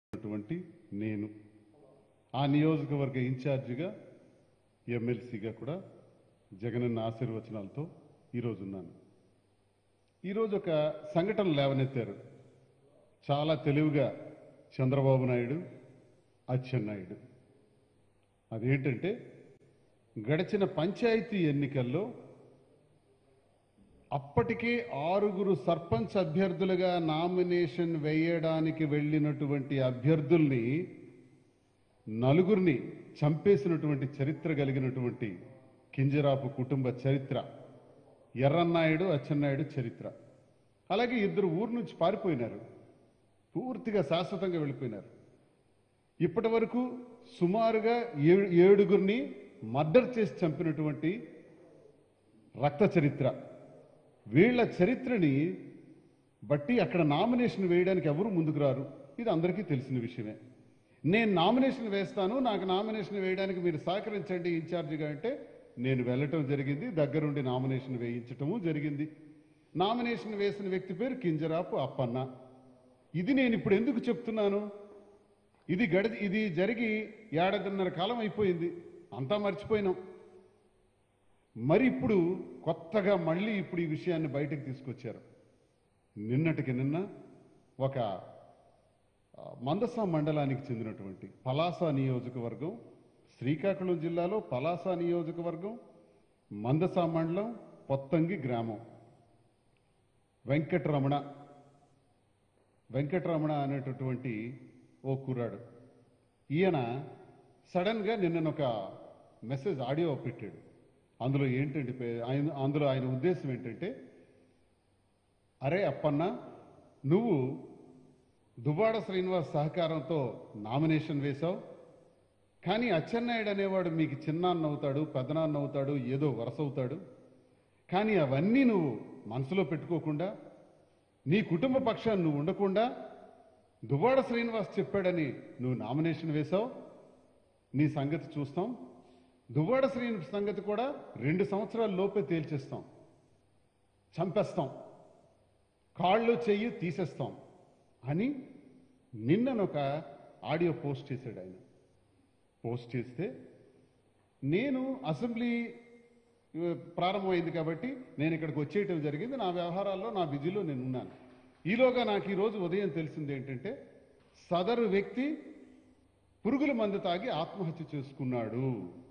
ఉన్నటువంటి నేను ఆ నియోజకవర్గ ఇన్ఛార్జిగా ఎమ్మెల్సీగా కూడా జగనన్న ఆశీర్వచనాలతో ఈరోజు ఉన్నాను ఈరోజు ఒక సంఘటన లేవనెత్తారు చాలా తెలివిగా చంద్రబాబు నాయుడు అచ్చెన్నాయుడు అదేంటంటే గడిచిన పంచాయతీ ఎన్నికల్లో అప్పటికే ఆరుగురు సర్పంచ్ అభ్యర్థులుగా నామినేషన్ వేయడానికి వెళ్ళినటువంటి అభ్యర్థుల్ని నలుగురిని చంపేసినటువంటి చరిత్ర కలిగినటువంటి కింజరాపు కుటుంబ చరిత్ర ఎర్రన్నాయుడు అచ్చెన్నాయుడు చరిత్ర అలాగే ఇద్దరు ఊరు నుంచి పారిపోయినారు పూర్తిగా శాశ్వతంగా వెళ్ళిపోయినారు ఇప్పటి వరకు సుమారుగా ఏడు ఏడుగురిని మర్డర్ చేసి చంపినటువంటి రక్త చరిత్ర వీళ్ళ చరిత్రని బట్టి అక్కడ నామినేషన్ వేయడానికి ఎవరు ముందుకు రారు ఇది అందరికీ తెలిసిన విషయమే నేను నామినేషన్ వేస్తాను నాకు నామినేషన్ వేయడానికి మీరు సహకరించండి ఇన్ఛార్జిగా అంటే నేను వెళ్ళటం జరిగింది దగ్గరుండి నామినేషన్ వేయించటము జరిగింది నామినేషన్ వేసిన వ్యక్తి పేరు కింజరాపు అప్పన్న ఇది నేను ఇప్పుడు ఎందుకు చెప్తున్నాను ఇది గడి ఇది జరిగి ఏడాదిన్నర కాలం అయిపోయింది అంతా మర్చిపోయినాం మరి ఇప్పుడు కొత్తగా మళ్ళీ ఇప్పుడు ఈ విషయాన్ని బయటకు తీసుకొచ్చారు నిన్నటికి నిన్న ఒక ఆ, మందస మండలానికి చెందినటువంటి పలాస నియోజకవర్గం శ్రీకాకుళం జిల్లాలో పలాస నియోజకవర్గం మందస మండలం పొత్తంగి గ్రామం వెంకటరమణ వెంకటరమణ అనేటటువంటి ఓ కుర్రాడు ఈయన సడన్గా నిన్న ఒక మెసేజ్ ఆడియో పెట్టాడు అందులో ఏంటంటే పే- ఆయన అందులో ఆయన ఉద్దేశం ఏంటంటే అరే అప్పన్న నువ్వు దుబాడ శ్రీనివాస్ సహకారంతో నామినేషన్ వేశావు కానీ అచ్చెన్నాయుడు అనేవాడు మీకు చిన్నాన్న అవుతాడు పెదనాన్న అవుతాడు ఏదో వరస అవుతాడు కానీ అవన్నీ నువ్వు మనసులో పెట్టుకోకుండా నీ కుటుంబ పక్షాన్ని నువ్వు ఉండకుండా దువ్వాడ శ్రీనివాస్ చెప్పాడని నువ్వు నామినేషన్ వేశావు నీ సంగతి చూస్తాం దువ్వాడ శ్రీని సంగతి కూడా రెండు సంవత్సరాల లోపే తేల్చేస్తాం చంపేస్తాం కాళ్ళు చెయ్యి తీసేస్తాం అని నిన్ననొక ఆడియో పోస్ట్ చేశాడు ఆయన పోస్ట్ చేస్తే నేను అసెంబ్లీ ఆ, ప్రారంభమైంది కాబట్టి నేను ఇక్కడికి వచ్చేయటం జరిగింది నా వ్యవహారాల్లో నా బిజీలో నేను ఉన్నాను ఈలోగా నాకు ఈరోజు ఉదయం తెలిసింది ఏంటంటే సదరు వ్యక్తి పురుగుల మందు తాగి ఆత్మహత్య చేసుకున్నాడు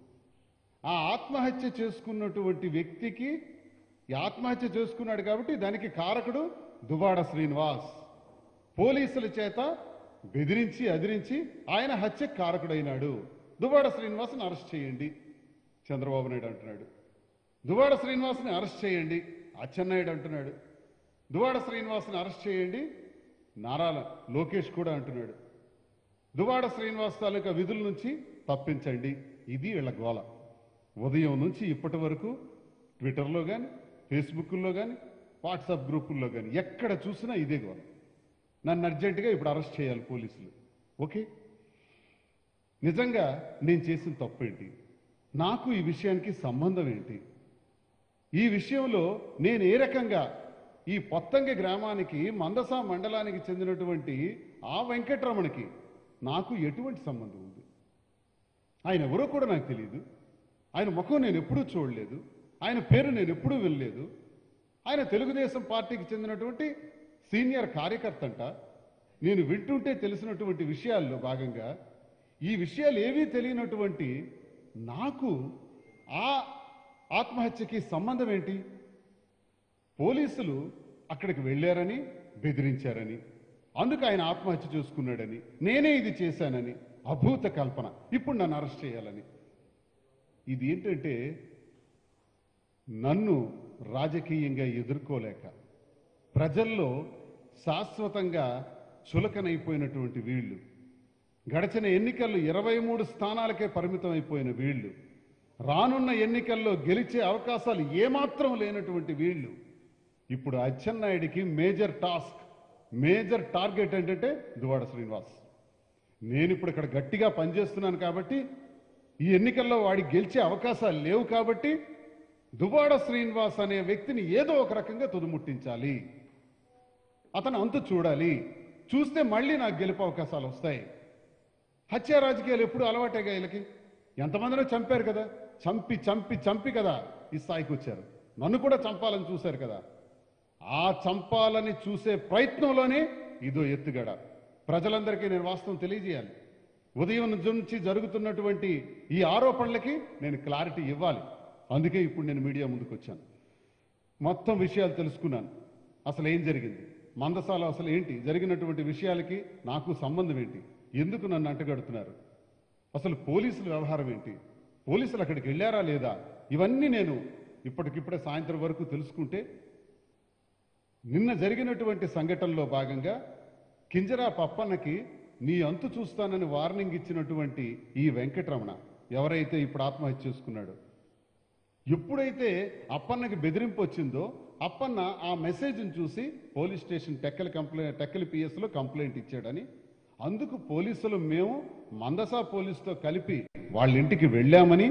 ఆ ఆత్మహత్య చేసుకున్నటువంటి వ్యక్తికి ఈ ఆత్మహత్య చేసుకున్నాడు కాబట్టి దానికి కారకుడు దువాడ శ్రీనివాస్ పోలీసుల చేత బెదిరించి అదిరించి ఆయన హత్యకు కారకుడైనాడు దువాడ శ్రీనివాస్ని అరెస్ట్ చేయండి చంద్రబాబు నాయుడు అంటున్నాడు దువాడ శ్రీనివాస్ని అరెస్ట్ చేయండి అచ్చెన్నాయుడు అంటున్నాడు దువాడ శ్రీనివాస్ని అరెస్ట్ చేయండి నారాల లోకేష్ కూడా అంటున్నాడు దువాడ శ్రీనివాస్ తాలూకా విధుల నుంచి తప్పించండి ఇది వీళ్ళ గోల ఉదయం నుంచి ఇప్పటి వరకు ట్విట్టర్లో కానీ ఫేస్బుక్లో కానీ వాట్సాప్ గ్రూపుల్లో కానీ ఎక్కడ చూసినా ఇదే గోల నన్ను అర్జెంటుగా ఇప్పుడు అరెస్ట్ చేయాలి పోలీసులు ఓకే నిజంగా నేను చేసిన తప్పేంటి నాకు ఈ విషయానికి సంబంధం ఏంటి ఈ విషయంలో నేను ఏ రకంగా ఈ పొత్తంగి గ్రామానికి మందస మండలానికి చెందినటువంటి ఆ వెంకటరమణకి నాకు ఎటువంటి సంబంధం ఉంది ఆయన ఎవరో కూడా నాకు తెలియదు ఆయన ముఖం నేను ఎప్పుడూ చూడలేదు ఆయన పేరు నేను ఎప్పుడూ వినలేదు ఆయన తెలుగుదేశం పార్టీకి చెందినటువంటి సీనియర్ కార్యకర్త అంట నేను వింటుంటే తెలిసినటువంటి విషయాల్లో భాగంగా ఈ విషయాలు ఏవీ తెలియనటువంటి నాకు ఆ ఆత్మహత్యకి సంబంధం ఏంటి పోలీసులు అక్కడికి వెళ్ళారని బెదిరించారని అందుకు ఆయన ఆత్మహత్య చేసుకున్నాడని నేనే ఇది చేశానని అభూత కల్పన ఇప్పుడు నన్ను అరెస్ట్ చేయాలని ఇది ఏంటంటే నన్ను రాజకీయంగా ఎదుర్కోలేక ప్రజల్లో శాశ్వతంగా చులకనైపోయినటువంటి వీళ్ళు గడిచిన ఎన్నికల్లో ఇరవై మూడు స్థానాలకే పరిమితం అయిపోయిన వీళ్ళు రానున్న ఎన్నికల్లో గెలిచే అవకాశాలు ఏమాత్రం లేనటువంటి వీళ్ళు ఇప్పుడు అచ్చెన్నాయుడికి మేజర్ టాస్క్ మేజర్ టార్గెట్ ఏంటంటే దువాడ శ్రీనివాస్ నేను ఇప్పుడు ఇక్కడ గట్టిగా పనిచేస్తున్నాను కాబట్టి ఈ ఎన్నికల్లో వాడికి గెలిచే అవకాశాలు లేవు కాబట్టి దువాడ శ్రీనివాస్ అనే వ్యక్తిని ఏదో ఒక రకంగా తుదుముట్టించాలి అతను అంతు చూడాలి చూస్తే మళ్ళీ నాకు గెలుపు అవకాశాలు వస్తాయి హత్య రాజకీయాలు ఎప్పుడు అలవాటేగా వీళ్ళకి ఎంతమందినో చంపారు కదా చంపి చంపి చంపి కదా ఈ స్థాయికి వచ్చారు నన్ను కూడా చంపాలని చూశారు కదా ఆ చంపాలని చూసే ప్రయత్నంలోనే ఇదో ఎత్తుగడ ప్రజలందరికీ నేను వాస్తవం తెలియజేయాలి ఉదయం నుంచి జరుగుతున్నటువంటి ఈ ఆరోపణలకి నేను క్లారిటీ ఇవ్వాలి అందుకే ఇప్పుడు నేను మీడియా ముందుకు వచ్చాను మొత్తం విషయాలు తెలుసుకున్నాను అసలు ఏం జరిగింది మందసాల అసలు ఏంటి జరిగినటువంటి విషయాలకి నాకు సంబంధం ఏంటి ఎందుకు నన్ను అంటగడుతున్నారు అసలు పోలీసుల వ్యవహారం ఏంటి పోలీసులు అక్కడికి వెళ్ళారా లేదా ఇవన్నీ నేను ఇప్పటికిప్పుడే సాయంత్రం వరకు తెలుసుకుంటే నిన్న జరిగినటువంటి సంఘటనలో భాగంగా కింజరా పప్పన్నకి నీ అంతు చూస్తానని వార్నింగ్ ఇచ్చినటువంటి ఈ వెంకటరమణ ఎవరైతే ఇప్పుడు ఆత్మహత్య చేసుకున్నాడో ఎప్పుడైతే అప్పన్నకి బెదిరింపు వచ్చిందో అప్పన్న ఆ మెసేజ్ని చూసి police station Tekkali complaint Tekkali పిఎస్లో కంప్లైంట్ ఇచ్చాడని అందుకు పోలీసులు మేము మందసా పోలీసుతో కలిపి వాళ్ళ ఇంటికి వెళ్ళామని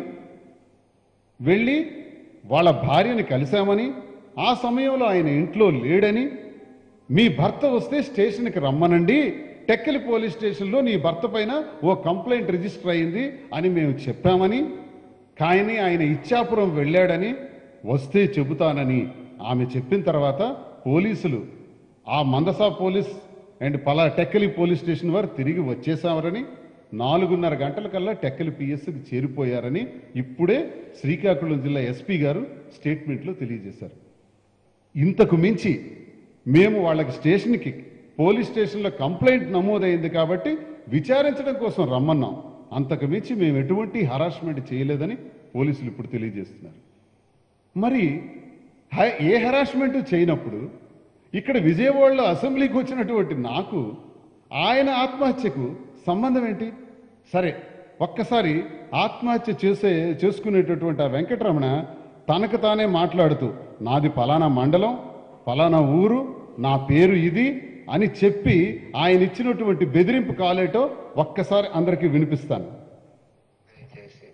వెళ్ళి వాళ్ళ భార్యని కలిశామని ఆ సమయంలో ఆయన ఇంట్లో లేడని మీ భర్త వస్తే స్టేషన్కి రమ్మనండి టెక్కలి పోలీస్ స్టేషన్లో నీ భర్త పైన ఓ కంప్లైంట్ రిజిస్టర్ అయింది అని మేము చెప్పామని కానీ ఆయన ఇచ్చాపురం వెళ్ళాడని వస్తే చెబుతానని ఆమె చెప్పిన తర్వాత పోలీసులు ఆ మందసా పోలీస్ అండ్ పలా టెక్కలి పోలీస్ స్టేషన్ వారు తిరిగి వచ్చేసామని నాలుగున్నర గంటల కల్లా టెక్కలి పిఎస్కి చేరిపోయారని ఇప్పుడే శ్రీకాకుళం జిల్లా ఎస్పీ గారు స్టేట్మెంట్లో తెలియజేశారు ఇంతకు మించి మేము వాళ్ళకి స్టేషన్కి పోలీస్ స్టేషన్లో కంప్లైంట్ నమోదైంది కాబట్టి విచారించడం కోసం రమ్మన్నాం అంతకు మించి మేము ఎటువంటి హరాస్మెంట్ చేయలేదని పోలీసులు ఇప్పుడు తెలియజేస్తున్నారు మరి హ- ఏ హరాస్మెంట్ చేయనప్పుడు ఇక్కడ విజయవాడలో అసెంబ్లీకి వచ్చినటువంటి నాకు ఆయన ఆత్మహత్యకు సంబంధం ఏంటి సరే ఒక్కసారి ఆత్మహత్య చేసే చేసుకునేటటువంటి ఆ వెంకటరమణ తనకు తానే మాట్లాడుతూ నాది పలానా మండలం పలానా ఊరు నా పేరు ఇది అని చెప్పి ఆయన ఇచ్చినటువంటి బెదిరింపు కాలేటో ఒక్కసారి అందరికీ వినిపిస్తాను దయచేసి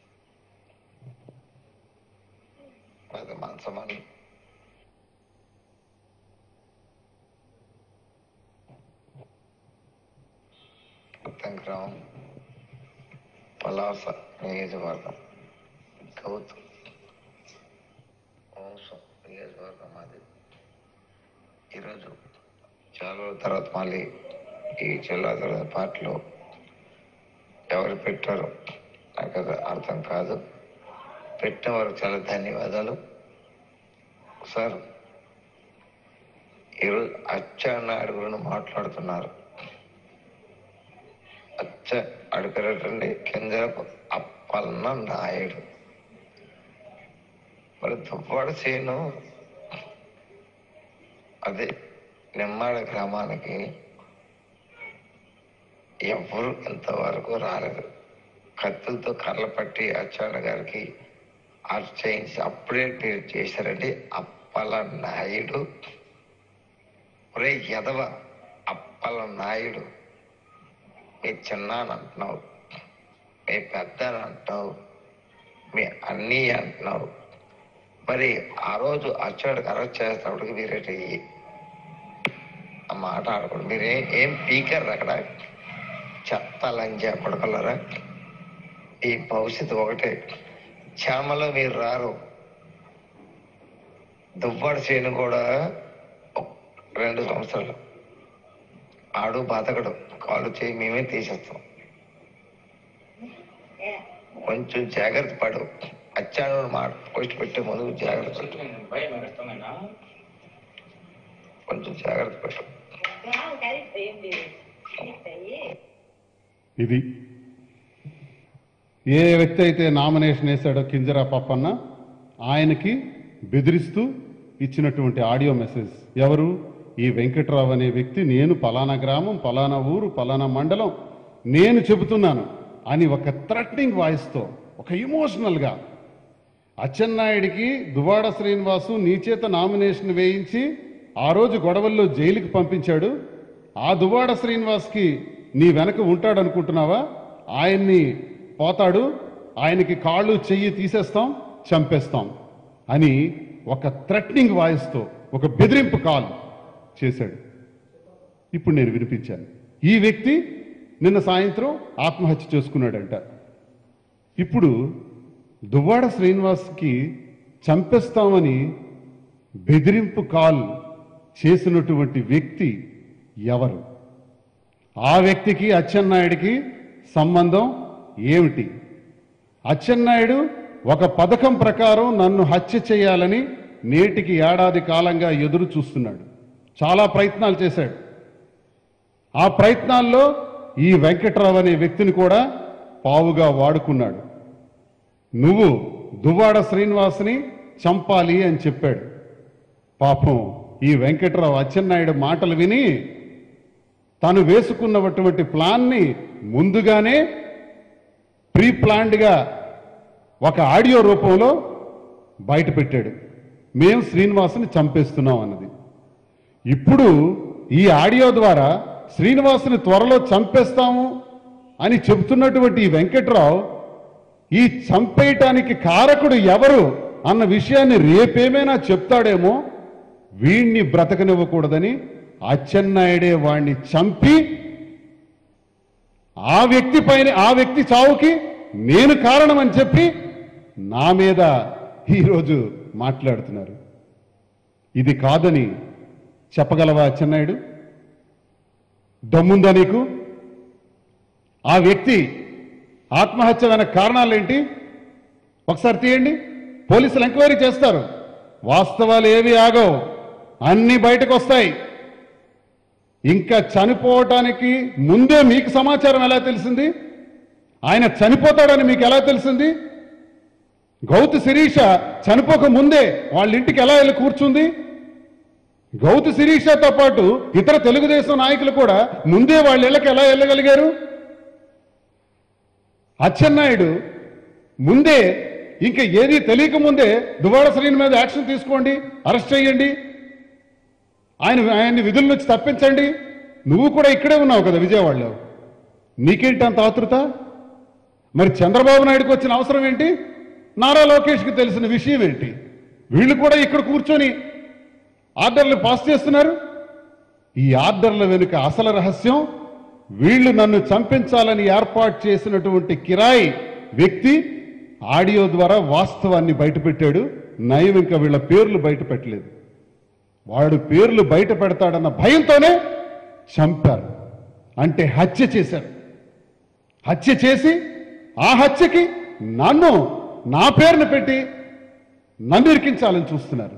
పది మంచమని గ్రామం పలాస నియోజకవర్గం గౌతమ్ వంశం నియోజకవర్గం అది ఈరోజు చాలా రోజుల తర్వాత మళ్ళీ ఈ జిల్లా తర్వాత పార్టీలో ఎవరు పెట్టారో నాకు అది అర్థం కాదు పెట్టిన వారికి చాలా ధన్యవాదాలు సార్ ఈరోజు అచ్చెన్నాయుడు గురించి మాట్లాడుతున్నారు అచ్చ అడుగురండి కింజరపు అప్పలన్న నాయుడు మరి దువ్వాడ సేను అదే నిమ్మాడ గ్రామానికి ఎవరు ఇంతవరకు రాలేదు కత్తులతో కర్ల పట్టి అచ్చాన్న గారికి అరెస్ట్ చేయించి అప్పుడే మీరు చేశారండి అప్పల నాయుడు ఒరే ఎదవ అప్పల నాయుడు మీ చిన్న అని అంటున్నావు మీ పెద్ద అని అంటున్నావు మీ అన్నీ అంటున్నావు మరి ఆ రోజు అచ్చాడికి అరెస్ట్ చేసేటప్పటికి మీరేంటి ఆ మాట ఆడకూడదు మీరేం ఏం పీకర్ అక్కడ చెత్త లంజా కొడకలరా ఈ భవిష్యత్తు ఒకటే శ్యామలో మీరు రారు దువ్వాడు చేను కూడా ఒక రెండు సంవత్సరాలు ఆడు బతకడు కాలు చేయి మేమే తీసేస్తాం కొంచెం జాగ్రత్త పడు అచ్చాడు మాట పోస్ట్ పెట్టే ముందు జాగ్రత్త పడు భయం వేస్తామేనా కొంచెం జాగ్రత్త పడు Claro, cara, entende. Isso aí. ఇది ఏ వ్యక్తి అయితే నామినేషన్ వేశాడో కింజరా పప్పన్న ఆయనకి బెదిరిస్తూ ఇచ్చినటువంటి ఆడియో మెసేజ్ ఎవరు ఈ వెంకట్రావు అనే వ్యక్తి నేను పలానా గ్రామం పలానా ఊరు పలానా మండలం నేను చెబుతున్నాను అని ఒక థ్రెట్నింగ్ వాయిస్తో ఒక ఇమోషనల్గా అచ్చెన్నాయుడికి దువాడ శ్రీనివాసు నీ చేత నామినేషన్ వేయించి ఆ రోజు గొడవల్లో జైలుకి పంపించాడు ఆ దువాడ శ్రీనివాస్కి నీ వెనక ఉంటాడు అనుకుంటున్నావా ఆయన్ని పోతాడు ఆయనకి కాళ్ళు చెయ్యి తీసేస్తాం చంపేస్తాం అని ఒక థ్రెట్నింగ్ వాయిస్తో ఒక బెదిరింపు కాల్ చేశాడు ఇప్పుడు నేను వినిపించాను ఈ వ్యక్తి నిన్న సాయంత్రం ఆత్మహత్య చేసుకున్నాడంట ఇప్పుడు దువ్వాడ శ్రీనివాస్కి చంపేస్తామని బెదిరింపు కాల్ చేసినటువంటి వ్యక్తి ఎవరు ఆ వ్యక్తికి అచ్చెన్నాయుడికి సంబంధం ఏమిటి అచ్చెన్నాయుడు ఒక పథకం ప్రకారం నన్ను హత్య చేయాలని నేటికి ఏడాది కాలంగా ఎదురు చూస్తున్నాడు చాలా ప్రయత్నాలు చేశాడు ఆ ప్రయత్నాల్లో ఈ వెంకట్రావు అనే వ్యక్తిని కూడా పావుగా వాడుకున్నాడు నువ్వు దువ్వాడ శ్రీనివాస్ని చంపాలి అని చెప్పాడు పాపం ఈ వెంకట్రావు అచ్చెన్నాయుడు మాటలు విని తను వేసుకున్నటువంటి ప్లాన్ని ముందుగానే ప్రీ ప్లాన్డ్గా ఒక ఆడియో రూపంలో బయట పెట్టాడు మేము శ్రీనివాసుని చంపేస్తున్నాం అన్నది ఇప్పుడు ఈ ఆడియో ద్వారా శ్రీనివాసుని త్వరలో చంపేస్తాము అని చెబుతున్నటువంటి ఈ వెంకట్రావు ఈ చంపేయటానికి కారకుడు ఎవరు అన్న విషయాన్ని రేపేమైనా చెప్తాడేమో వీణ్ణి బ్రతకనివ్వకూడదని అచ్చెన్నాయుడే వాణ్ణి చంపి ఆ వ్యక్తి పైన ఆ వ్యక్తి చావుకి నేను కారణం అని చెప్పి నా మీద ఈరోజు మాట్లాడుతున్నారు ఇది కాదని చెప్పగలవా అచ్చెన్నాయుడు దమ్ముందా నీకు ఆ వ్యక్తి ఆత్మహత్య వెనక కారణాలేంటి ఒకసారి తీయండి పోలీసులు ఎంక్వైరీ చేస్తారు వాస్తవాలు ఏవి ఆగవు అన్ని బయటకు వస్తాయి ఇంకా చనిపోవటానికి ముందే మీకు సమాచారం ఎలా తెలిసింది ఆయన చనిపోతాడని మీకు ఎలా తెలిసింది గౌతు శిరీష చనిపోక ముందే వాళ్ళ ఇంటికి ఎలా వెళ్ళి కూర్చుంది గౌతు శిరీషతో పాటు ఇతర తెలుగుదేశం నాయకులు కూడా ముందే వాళ్ళ ఇళ్ళకి ఎలా వెళ్ళగలిగారు అచ్చెన్నాయుడు ముందే ఇంకా ఏది తెలియక ముందే దువాడ శ్రీని మీద యాక్షన్ తీసుకోండి అరెస్ట్ చేయండి ఆయన ఆయన్ని విధుల నుంచి తప్పించండి నువ్వు కూడా ఇక్కడే ఉన్నావు కదా విజయవాడలో నీకేంటి అంత ఆతృత మరి చంద్రబాబు నాయుడుకి వచ్చిన అవసరం ఏంటి నారా లోకేష్కి తెలిసిన విషయం ఏంటి వీళ్ళు కూడా ఇక్కడ కూర్చొని ఆర్డర్లు పాస్ చేస్తున్నారు ఈ ఆర్డర్ల వెనుక అసలు రహస్యం వీళ్ళు నన్ను చంపించాలని ఏర్పాటు చేసినటువంటి కిరాయి వ్యక్తి ఆడియో ద్వారా వాస్తవాన్ని బయటపెట్టాడు నయం ఇంకా వీళ్ళ పేర్లు బయట పెట్టలేదు వాడు పేర్లు బయట పెడతాడన్న భయంతోనే చంపారు అంటే హత్య చేశారు హత్య చేసి ఆ హత్యకి నన్ను నా పేరును పెట్టి నన్ను ఇరికించాలని చూస్తున్నారు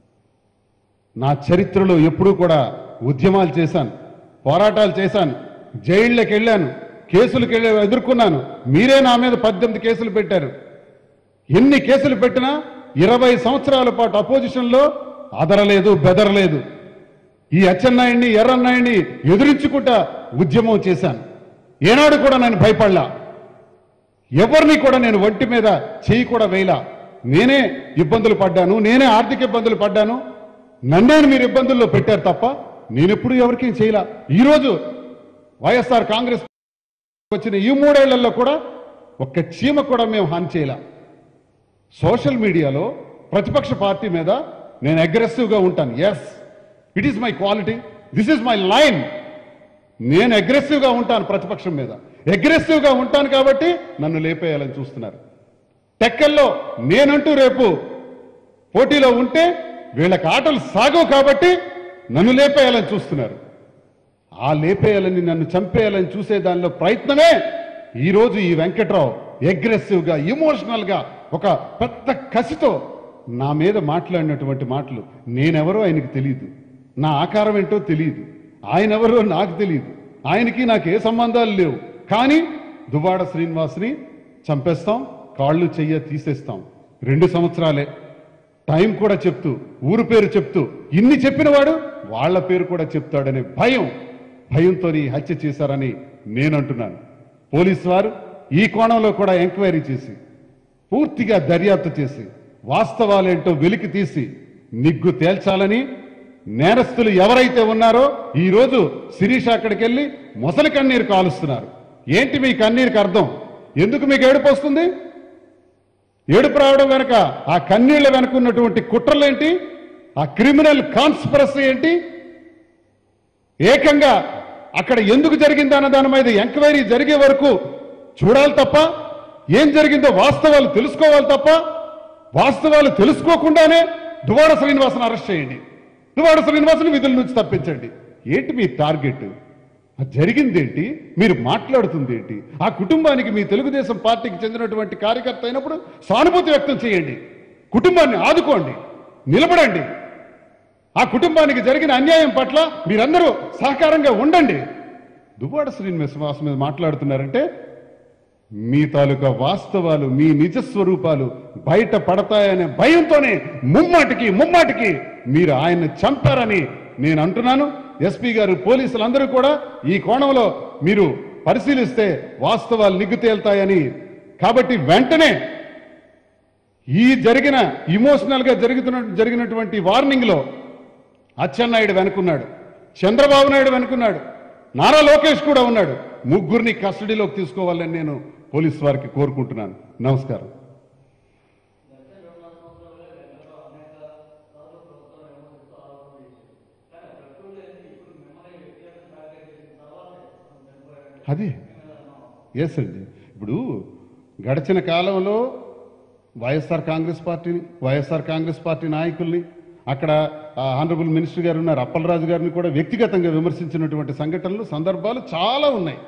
నా చరిత్రలో ఎప్పుడూ కూడా ఉద్యమాలు చేశాను పోరాటాలు చేశాను జైళ్ళకి వెళ్ళాను కేసులకు వెళ్ళి ఎదుర్కొన్నాను మీరే నా మీద పద్దెనిమిది కేసులు పెట్టారు ఎన్ని కేసులు పెట్టినా ఇరవై సంవత్సరాల పాటు అపోజిషన్లో అదరలేదు బెదరలేదు ఈ అచ్చెన్నాయుడిని ఎర్రన్నాయుడిని ఎదురించుకుంటా ఉద్యమం చేశాను ఏనాడు కూడా నేను భయపడలా ఎవరిని కూడా నేను ఒంటి మీద చేయి కూడా వేయలా నేనే ఇబ్బందులు పడ్డాను నేనే ఆర్థిక ఇబ్బందులు పడ్డాను నన్నేను మీరు ఇబ్బందుల్లో పెట్టారు తప్ప నేనెప్పుడు ఎవరికేం చేయలా ఈరోజు వైఎస్ఆర్ కాంగ్రెస్ వచ్చిన ఈ మూడేళ్లలో కూడా ఒక్క చీమ కూడా మేము హాని చేయలా సోషల్ మీడియాలో ప్రతిపక్ష పార్టీ మీద నేను అగ్రెసివ్గా ఉంటాను yes it is my quality this is my line నేను అగ్రెసివ్గా ఉంటాను ప్రతిపక్షం మీద అగ్రెసివ్గా ఉంటాను కాబట్టి నన్ను లేపేయాలని చూస్తున్నారు టెక్కల్లో నేనంటూ రేపు పోటీలో ఉంటే వీళ్ళకి ఆటలు సాగవు కాబట్టి నన్ను లేపేయాలని చూస్తున్నారు ఆ లేపేయాలని నన్ను చంపేయాలని చూసే దానిలో ప్రయత్నమే ఈరోజు ఈ వెంకట్రావు అగ్రెసివ్ గా ఇమోషనల్ గా ఒక పెద్ద కసితో నా మీద మాట్లాడినటువంటి మాటలు నేనెవరో ఆయనకి తెలియదు నా ఆకారం ఏంటో తెలియదు ఆయన ఎవరో నాకు తెలియదు ఆయనకి నాకు ఏ సంబంధాలు లేవు కానీ దువ్వాడ శ్రీనివాస్ని చంపేస్తాం కాళ్ళు చెయ్య తీసేస్తాం రెండు సంవత్సరాలే టైం కూడా చెప్తూ ఊరు పేరు చెప్తూ ఇన్ని చెప్పిన వాడు వాళ్ళ పేరు కూడా చెప్తాడనే భయం భయంతో ఈ హత్య చేశారని నేను అంటున్నాను పోలీసు వారు ఈ కోణంలో కూడా ఎంక్వైరీ చేసి పూర్తిగా దర్యాప్తు చేసి వాస్తవాలేంటో వెలికి తీసి నిగ్గు తేల్చాలని నేరస్తులు ఎవరైతే ఉన్నారో ఈ రోజు శిరీష్ అక్కడికి వెళ్ళి మొసలి కన్నీరు కాలుస్తున్నారు ఏంటి మీ కన్నీరుకి అర్థం ఎందుకు మీకు ఏడుపు వస్తుంది ఏడుపు రావడం వెనక ఆ కన్నీళ్ల వెనక ఉన్నటువంటి కుట్రలేంటి ఆ క్రిమినల్ కాన్స్పరసీ ఏంటి ఏకంగా అక్కడ ఎందుకు జరిగిందన్న దాని మీద ఎంక్వైరీ జరిగే వరకు చూడాలి తప్ప ఏం జరిగిందో వాస్తవాలు తెలుసుకోవాలి తప్ప వాస్తవాలు తెలుసుకోకుండానే దువాడ శ్రీనివాసన్ అరెస్ట్ చేయండి దువాడ శ్రీనివాసన్ విధుల నుంచి తప్పించండి ఏంటి మీ టార్గెట్ అది జరిగిందేంటి మీరు మాట్లాడుతుంది ఏంటి ఆ కుటుంబానికి మీ తెలుగుదేశం పార్టీకి చెందినటువంటి కార్యకర్త అయినప్పుడు సానుభూతి వ్యక్తం చేయండి కుటుంబాన్ని ఆదుకోండి నిలబడండి ఆ కుటుంబానికి జరిగిన అన్యాయం పట్ల మీరందరూ సహకారంగా ఉండండి దువ్వాడ శ్రీనివాస మీద మాట్లాడుతున్నారంటే మీ తాలూకా వాస్తవాలు మీ నిజ స్వరూపాలు బయట పడతాయనే భయంతోనే ముమ్మాటికి ముమ్మాటికి మీరు ఆయన్ని చంపారని నేను అంటున్నాను ఎస్పీ గారు పోలీసులందరూ కూడా ఈ కోణంలో మీరు పరిశీలిస్తే వాస్తవాలు నిగ్గు తేల్తాయని కాబట్టి వెంటనే ఈ జరిగిన ఇమోషనల్ గా జరుగుతున్న జరిగినటువంటి వార్నింగ్ లో అచ్చెన్నాయుడు వెనుకున్నాడు చంద్రబాబు నాయుడు వెనుకున్నాడు నారా లోకేష్ కూడా ఉన్నాడు ముగ్గురిని కస్టడీలోకి తీసుకోవాలని నేను పోలీస్ వారికి కోరుకుంటున్నాను నమస్కారం అదే ఎస్ అండి ఇప్పుడు గడిచిన కాలంలో వైఎస్ఆర్ కాంగ్రెస్ పార్టీని వైఎస్ఆర్ కాంగ్రెస్ పార్టీ నాయకుల్ని అక్కడ ఆనరబుల్ మినిస్టర్ గారు ఉన్నారు అప్పలరాజు గారిని కూడా వ్యక్తిగతంగా విమర్శించినటువంటి సంఘటనలు సందర్భాలు చాలా ఉన్నాయి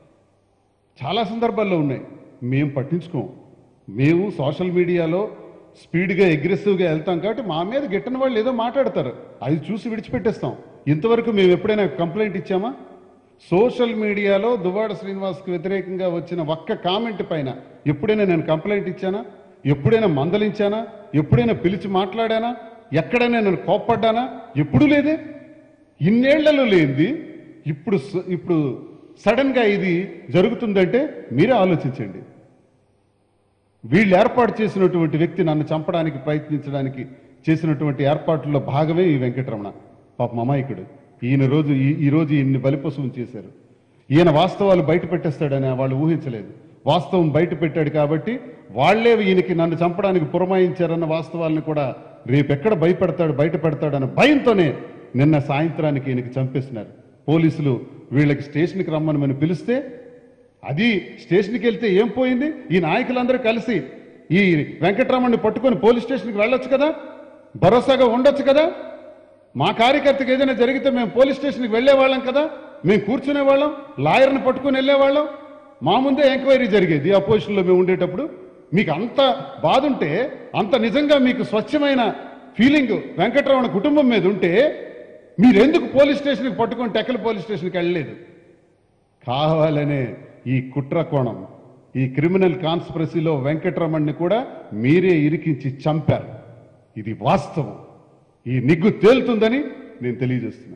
చాలా సందర్భాల్లో ఉన్నాయి మేము పట్టించుకోం మేము సోషల్ మీడియాలో స్పీడ్గా అగ్రెసివ్గా వెళ్తాం కాబట్టి మా మీద గిట్టని వాళ్ళు ఏదో మాట్లాడతారు అది చూసి విడిచిపెట్టేస్తాం ఇంతవరకు మేము ఎప్పుడైనా కంప్లైంట్ ఇచ్చామా సోషల్ మీడియాలో దువ్వాడ శ్రీనివాస్కి వ్యతిరేకంగా వచ్చిన ఒక్క కామెంట్ పైన ఎప్పుడైనా నేను కంప్లైంట్ ఇచ్చానా ఎప్పుడైనా మందలించానా ఎప్పుడైనా పిలిచి మాట్లాడానా ఎక్కడైనా నేను కోప్పడ్డానా ఎప్పుడూ లేదే ఇన్నేళ్లలో లేనిది ఇప్పుడు స- ఇప్పుడు సడన్ గా ఇది జరుగుతుందంటే మీరే ఆలోచించండి వీళ్ళు ఏర్పాటు చేసినటువంటి వ్యక్తి నన్ను చంపడానికి ప్రయత్నించడానికి చేసినటువంటి ఏర్పాట్లలో భాగమే ఈ వెంకటరమణ పాపం అమాయకుడు ఈయన రోజు ఈ- ఈ రోజు ఈయన్ని బలిపశువుని చేశారు ఈయన వాస్తవాలు బయట పెట్టేస్తాడని వాళ్ళు ఊహించలేదు వాస్తవం బయట పెట్టాడు కాబట్టి వాళ్లే ఈయనకి నన్ను చంపడానికి పురమాయించారన్న వాస్తవాలను కూడా రేపెక్కడ భయపెడతాడు బయట పెడతాడన్న భయంతోనే నిన్న సాయంత్రానికి ఈయనకి చంపేస్తున్నారు పోలీసులు వీళ్ళకి స్టేషన్కి రమ్మని మనం పిలిస్తే అది స్టేషన్కి వెళ్తే ఏం పోయింది ఈ నాయకులందరూ కలిసి ఈ వెంకటరామణ్ణి పట్టుకొని పోలీస్ స్టేషన్కి వెళ్ళొచ్చు కదా భరోసాగా ఉండొచ్చు కదా మా కార్యకర్తకి ఏదైనా జరిగితే మేము పోలీస్ స్టేషన్కి వెళ్ళేవాళ్ళం కదా మేము కూర్చునే వాళ్ళం లాయర్ని పట్టుకొని వెళ్ళేవాళ్ళం మా ముందే ఎంక్వైరీ జరిగేది ఆ పొజిషన్లో మేము ఉండేటప్పుడు మీకు అంత బాధ ఉంటే అంత నిజంగా మీకు స్వచ్ఛమైన ఫీలింగ్ వెంకటరమణ కుటుంబం మీద ఉంటే మీరెందుకు పోలీస్ స్టేషన్కి పట్టుకొని టెక్కల పోలీస్ స్టేషన్కి వెళ్ళలేదు కావాలనే ఈ కుట్ర కోణం ఈ క్రిమినల్ కాన్స్పిరసీలో వెంకటరమణ్ని కూడా మీరే ఇరికించి చంపారు ఇది వాస్తవం ఈ నిగ్గు తేలుతుందని నేను తెలియజేస్తున్నాను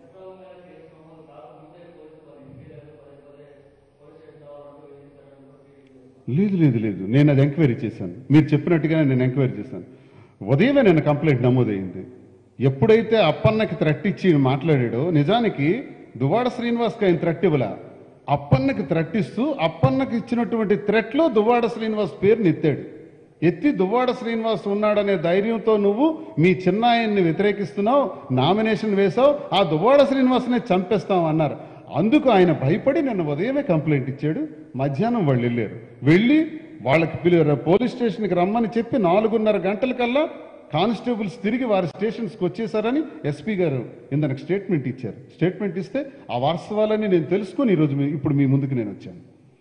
లేదు లేదు లేదు నేను అది ఎంక్వైరీ చేశాను మీరు చెప్పినట్టుగానే నేను ఎంక్వైరీ చేశాను ఉదయమే నేను కంప్లైంట్ నమోదైంది ఎప్పుడైతే అప్పన్నకి థ్రెట్ ఇచ్చి మాట్లాడాడో నిజానికి దువాడ శ్రీనివాస్కి ఆయన థ్రెట్ ఇవ్వలా అప్పన్నకి థ్రెట్ ఇస్తూ అప్పన్నకి ఇచ్చినటువంటి థ్రెట్లో దువ్వాడ శ్రీనివాస్ పేరుని ఎత్తాడు ఎత్తి దువ్వాడ శ్రీనివాస్ ఉన్నాడనే ధైర్యంతో నువ్వు మీ చిన్నాయన్ని వ్యతిరేకిస్తున్నావు నామినేషన్ వేశావు ఆ దువ్వాడ శ్రీనివాస్నే చంపేస్తావు అన్నారు అందుకు ఆయన భయపడి నిన్న ఉదయమే కంప్లైంట్ ఇచ్చాడు మధ్యాహ్నం వాళ్ళు వెళ్ళారు వెళ్ళి వాళ్ళకి పిలి పోలీస్ స్టేషన్కి రమ్మని చెప్పి నాలుగున్నర గంటలకల్లా కానిస్టేబుల్స్ తిరిగి వారి స్టేషన్స్కి వచ్చేసారని ఎస్పీ గారు ఇందనకు స్టేట్మెంట్ ఇచ్చారు స్టేట్మెంట్ ఇస్తే ఆ వాస్తవాలన్నీ నేను తెలుసుకొని ఈరోజు మీ- ఇప్పుడు మీ ముందుకు నేను వచ్చాను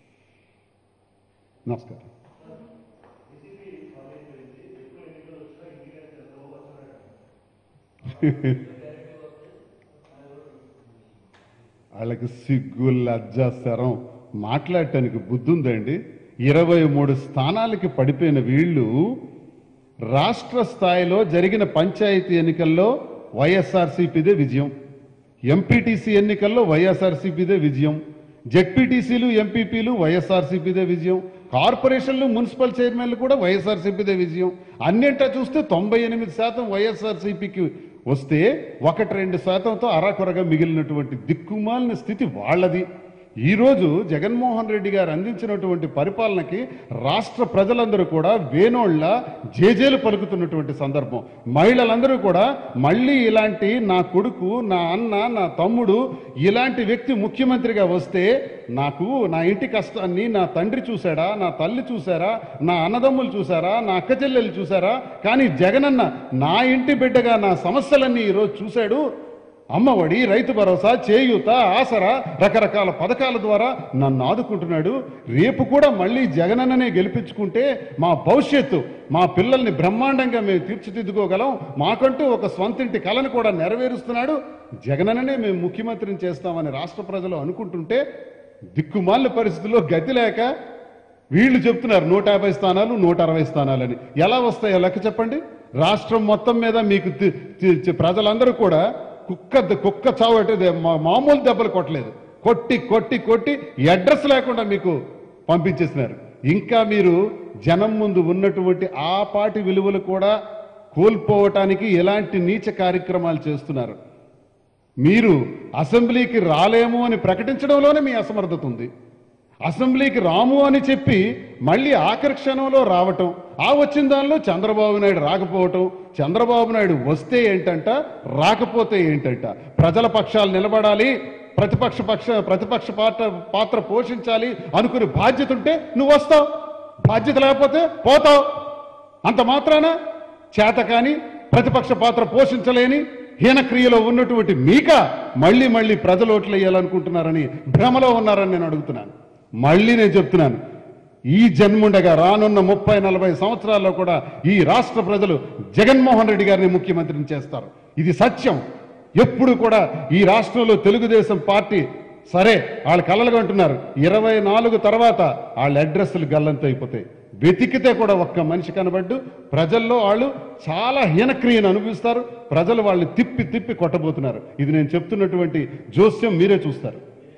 నమస్కారం వాళ్ళకి సిగ్గు లజ్జ శరం మాట్లాడటానికి బుద్ధి ఉందండి ఇరవై మూడు స్థానాలకి పడిపోయిన వీళ్ళు రాష్ట్ర స్థాయిలో జరిగిన పంచాయతీ ఎన్నికల్లో వైఎస్ఆర్సీపీదే విజయం ఎంపీటీసీ ఎన్నికల్లో వైఎస్ఆర్సీపీదే విజయం జెడ్పీటీసీలు ఎంపీపీలు వైఎస్ఆర్సీపీదే విజయం కార్పొరేషన్లు మున్సిపల్ చైర్మన్లు కూడా వైఎస్ఆర్సీపీదే విజయం అన్నింటా చూస్తే తొంభై ఎనిమిది శాతం వైఎస్ఆర్సీపీకి వస్తే ఒకటి రెండు శాతంతో అరాకొరగా మిగిలినటువంటి దిక్కుమాలిన స్థితి వాళ్ళది ఈ రోజు జగన్మోహన్ రెడ్డి గారు అందించినటువంటి పరిపాలనకి రాష్ట్ర ప్రజలందరూ కూడా వేనోళ్ళ జేజేలు పలుకుతున్నటువంటి సందర్భం మహిళలందరూ కూడా మళ్ళీ ఇలాంటి నా కొడుకు నా అన్న నా తమ్ముడు ఇలాంటి వ్యక్తి ముఖ్యమంత్రిగా వస్తే నాకు నా ఇంటి కష్టాన్ని నా తండ్రి చూశాడా నా తల్లి చూశారా నా అన్నదమ్ములు చూశారా నా అక్క చెల్లెలు చూశారా కానీ జగనన్న నా ఇంటి బిడ్డగా నా సమస్యలన్నీ ఈరోజు చూశాడు అమ్మఒడి రైతు భరోసా చేయూత ఆసరా రకరకాల పథకాల ద్వారా నన్ను ఆదుకుంటున్నాడు రేపు కూడా మళ్ళీ జగనన్ననే గెలిపించుకుంటే మా భవిష్యత్తు మా పిల్లల్ని బ్రహ్మాండంగా మేము తీర్చిదిద్దుకోగలం మాకంటూ ఒక స్వంతింటి కళను కూడా నెరవేరుస్తున్నాడు జగనన్ననే మేము ముఖ్యమంత్రిని చేస్తామని రాష్ట్ర ప్రజలు అనుకుంటుంటే దిక్కుమాల పరిస్థితుల్లో గతి లేక వీళ్ళు చెప్తున్నారు నూట యాభై స్థానాలు నూట అరవై స్థానాలని ఎలా వస్తాయో లెక్క చెప్పండి రాష్ట్రం మొత్తం మీద మీకు తి- తి- తి- ప్రజలందరూ కూడా కుక్క కుక్క చావు అంటే ఇది మా- మామూలు దెబ్బలు కొట్టలేదు కొట్టి కొట్టి కొట్టి అడ్రస్ లేకుండా మీకు పంపించేసినారు ఇంకా మీరు జనం ముందు ఉన్నటువంటి ఆ పాటి విలువలు కూడా కోల్పోవటానికి ఎలాంటి నీచ కార్యక్రమాలు చేస్తున్నారు మీరు అసెంబ్లీకి రాలేము అని ప్రకటించడంలోనే మీ అసమర్థత ఉంది అసెంబ్లీకి రాము అని చెప్పి మళ్ళీ ఆఖరి క్షణంలో రావటం ఆ వచ్చిన దానిలో చంద్రబాబు నాయుడు రాకపోవటం చంద్రబాబు నాయుడు వస్తే ఏంటంట రాకపోతే ఏంటంట ప్రజల పక్షాలు నిలబడాలి ప్రతిపక్ష పక్ష ప్రతిపక్ష పాత్ర పాత్ర పోషించాలి అనుకునే బాధ్యత ఉంటే నువ్వు వస్తావు బాధ్యత లేకపోతే పోతావు అంత మాత్రాన చేత కాని ప్రతిపక్ష పాత్ర పోషించలేని హీనక్రియలో ఉన్నటువంటి మీక మళ్ళీ మళ్ళీ ప్రజలు ఓట్లు వేయాలనుకుంటున్నారని భ్రమలో ఉన్నారని నేను అడుగుతున్నాను మళ్ళీ నేను చెప్తున్నాను ఈ జన్ముండగా రానున్న ముప్పై నలభై సంవత్సరాల్లో కూడా ఈ రాష్ట్ర ప్రజలు జగన్మోహన్ రెడ్డి గారిని ముఖ్యమంత్రిని చేస్తారు ఇది సత్యం ఎప్పుడు కూడా ఈ రాష్ట్రంలో తెలుగుదేశం పార్టీ సరే వాళ్ళు కలలుగా అంటున్నారు ఇరవై నాలుగు తర్వాత వాళ్ళ అడ్రస్లు గల్లంతో అయిపోతాయి వెతికితే కూడా ఒక్క మనిషి కనబడ్డు ప్రజల్లో వాళ్ళు చాలా హీనక్రియను అనుభవిస్తారు ప్రజలు వాళ్ళని తిప్పి తిప్పి కొట్టబోతున్నారు ఇది నేను చెప్తున్నటువంటి జోస్యం మీరే చూస్తారు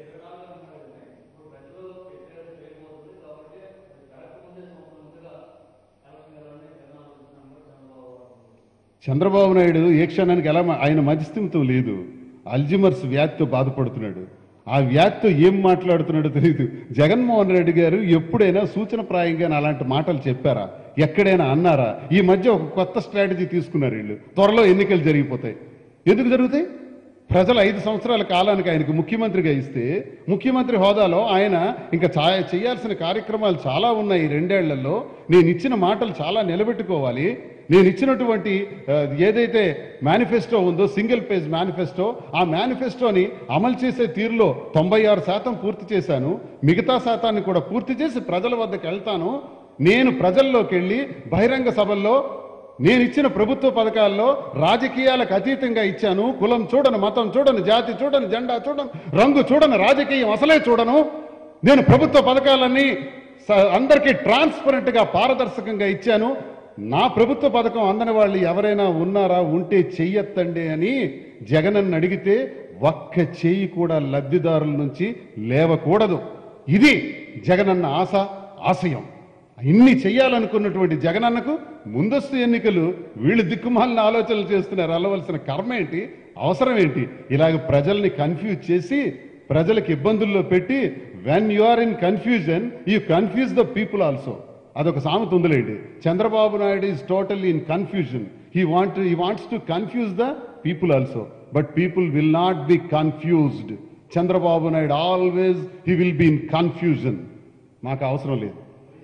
చంద్రబాబు నాయుడు ఏ క్షణానికి ఎలా మా- ఆయన మధ్యస్థిమితం లేదు అల్జిమర్స్ వ్యాధితో బాధపడుతున్నాడు ఆ వ్యాధితో ఏం మాట్లాడుతున్నాడో తెలియదు జగన్మోహన్ రెడ్డి గారు ఎప్పుడైనా సూచన ప్రాయంగా అలాంటి మాటలు చెప్పారా ఎక్కడైనా అన్నారా ఈ మధ్య ఒక కొత్త స్ట్రాటజీ తీసుకున్నారు వీళ్ళు త్వరలో ఎన్నికలు జరిగిపోతాయి ఎందుకు జరుగుతాయి ప్రజలు ఐదు సంవత్సరాల కాలానికి ఆయనకు ముఖ్యమంత్రిగా ఇస్తే ముఖ్యమంత్రి హోదాలో ఆయన ఇంకా చా చేయాల్సిన కార్యక్రమాలు చాలా ఉన్నాయి ఈ రెండేళ్లలో నేను ఇచ్చిన మాటలు చాలా నిలబెట్టుకోవాలి నేను ఇచ్చినటువంటి ఆ, ఏదైతే మేనిఫెస్టో ఉందో సింగిల్ పేజ్ మేనిఫెస్టో ఆ మేనిఫెస్టోని అమలు చేసే తీరులో తొంభై ఆరు శాతం పూర్తి చేశాను మిగతా శాతాన్ని కూడా పూర్తి చేసి ప్రజల వద్దకు వెళ్తాను నేను ప్రజల్లోకి వెళ్ళి బహిరంగ సభల్లో నేను ఇచ్చిన ప్రభుత్వ పథకాల్లో రాజకీయాలకు అతీతంగా ఇచ్చాను కులం చూడను మతం చూడను జాతి చూడను జెండా చూడను రంగు చూడను రాజకీయం అసలే చూడను నేను ప్రభుత్వ పథకాలన్నీ స- అందరికీ ట్రాన్స్పరెంట్ గా పారదర్శకంగా ఇచ్చాను నా ప్రభుత్వ పథకం అందని వాళ్ళు ఎవరైనా ఉన్నారా ఉంటే చెయ్యొత్తండి అని జగనన్న అడిగితే ఒక్క చెయ్యి కూడా లబ్ధిదారుల నుంచి లేవకూడదు ఇది జగనన్న ఆశ ఆశయం ఇన్ని చెయ్యాలనుకున్నటువంటి జగనన్నకు ముందస్తు ఎన్నికలు వీళ్ళు దిక్కుమాలిన ఆలోచనలు చేస్తున్నారు అల్లవలసిన కర్మ ఏంటి అవసరం ఏంటి ఇలాగ ప్రజల్ని కన్ఫ్యూజ్ చేసి ప్రజలకు ఇబ్బందుల్లో పెట్టి when you are in confusion you confuse the people also అదొక సామెత ఉందిలేండి Chandrababu Naidu is total in confusion he want he wants to confuse the people also but people will not be confused Chandrababu Naidu always he will be in confusion మాకు అవసరం లేదు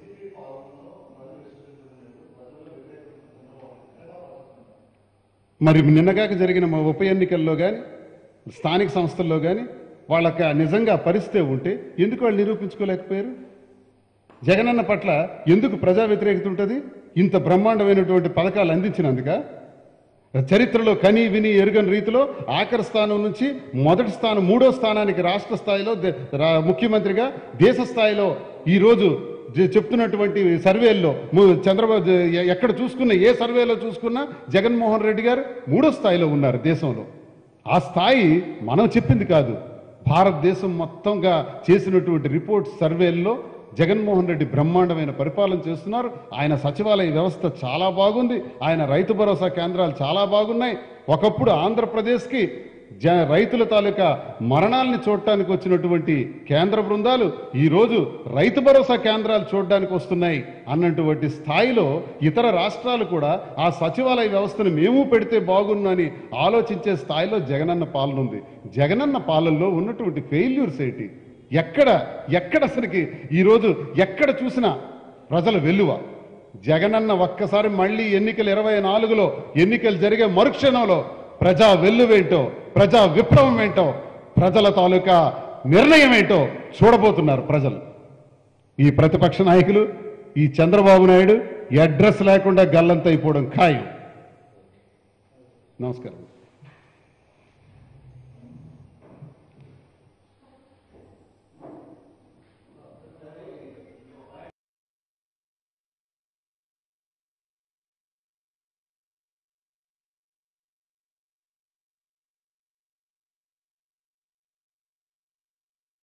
మరి నిన్నగాక జరిగిన మా ఉప ఎన్నికల్లో కానీ స్థానిక సంస్థల్లో కానీ వాళ్ళకి ఆ నిజంగా పరిస్థితి ఉంటే ఎందుకు వాళ్ళు నిరూపించుకోలేకపోయారు జగనన్న పట్ల ఎందుకు ప్రజా వ్యతిరేకత ఉంటుంది ఇంత బ్రహ్మాండమైనటువంటి పథకాలు అందించినందుక చరిత్రలో కని విని ఎరుగని రీతిలో ఆఖరి స్థానం నుంచి మొదటి స్థానం మూడో స్థానానికి రాష్ట్ర స్థాయిలో దే- రా- ముఖ్యమంత్రిగా దేశ స్థాయిలో ఈరోజు జ- చెప్తున్నటువంటి సర్వేల్లో ము- చంద్రబాబు జ- ఎ- ఎక్కడ చూసుకున్నా ఏ సర్వేలో చూసుకున్నా జగన్మోహన్ రెడ్డి గారు మూడో స్థాయిలో ఉన్నారు దేశంలో ఆ స్థాయి మనం చెప్పింది కాదు భారతదేశం మొత్తంగా చేసినటువంటి రిపోర్ట్ సర్వేల్లో జగన్మోహన్ రెడ్డి బ్రహ్మాండమైన పరిపాలన చేస్తున్నారు ఆయన సచివాలయ వ్యవస్థ చాలా బాగుంది ఆయన రైతు భరోసా కేంద్రాలు చాలా బాగున్నాయి ఒకప్పుడు ఆంధ్రప్రదేశ్కి జ రైతుల తాలూకా మరణాలని చూడటానికి వచ్చినటువంటి కేంద్ర బృందాలు ఈరోజు రైతు భరోసా కేంద్రాలు చూడడానికి వస్తున్నాయి అన్నటువంటి స్థాయిలో ఇతర రాష్ట్రాలు కూడా ఆ సచివాలయ వ్యవస్థను మేము పెడితే బాగుందని ఆలోచించే స్థాయిలో జగనన్న పాలన ఉంది జగనన్న పాలనలో ఉన్నటువంటి ఫెయిల్యూర్స్ ఏంటి ఎక్కడ ఎక్కడ అసలుకి ఈరోజు ఎక్కడ చూసినా ప్రజల వెల్లువ జగనన్న ఒక్కసారి మళ్ళీ ఎన్నికలు ఇరవై నాలుగులో ఎన్నికలు జరిగే మరుక్షణంలో ప్రజా వెల్లువేంటో ప్రజా విప్లవం ఏంటో ప్రజల తాలూకా నిర్ణయం ఏంటో చూడబోతున్నారు ప్రజలు ఈ ప్రతిపక్ష నాయకులు ఈ చంద్రబాబు నాయుడు ఈ అడ్రస్ లేకుండా గల్లంతైపోవడం ఖాయం నమస్కారం